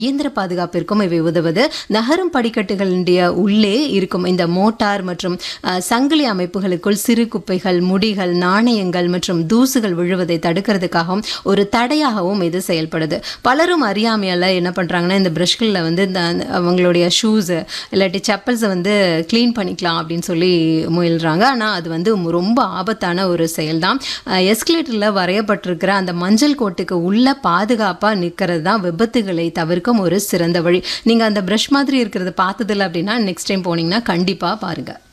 இயந்திர பாதுகாப்பிற்கும் இவை உதவுது நகரும் படிக்கட்டுகளுடைய உள்ளே இருக்கும் இந்த மோட்டார் மற்றும் அஹ், சங்கிலி அமைப்புகளுக்குள் சிறு குப்பைகள் முடிகள் நாணயங்கள் மற்றும் தூசுகள் விழுவதை தடுக்கிறதுக்காகவும் ஒரு தடையாகவும் இது செயல்படுது பலரும் அறியாமையால் என்ன பண்ணுறாங்கன்னா இந்த ப்ரஷ்களில் வந்து இந்த அவங்களுடைய ஷூஸு இல்லாட்டி செப்பல்ஸை வந்து க்ளீன் பண்ணிக்கலாம் அப்படின்னு சொல்லி முயல்றாங்க ஆனால் அது வந்து ரொம்ப ஆபத்தான ஒரு செயல் தான் எஸ்கலேட்டரில் வரையப்பட்டிருக்கிற அந்த மஞ்சள் கோட்டுக்கு உள்ள பாதுகாப்பாக நிற்கிறது தான் விபத்துகளை தவிர்க்கும் ஒரு சிறந்த வழி நீங்கள் அந்த ப்ரஷ் மாதிரி இருக்கிறத பார்த்ததில்ல அப்படின்னா நெக்ஸ்ட் டைம் போனீங்கன்னா கண்டிப்பாக பாருங்கள்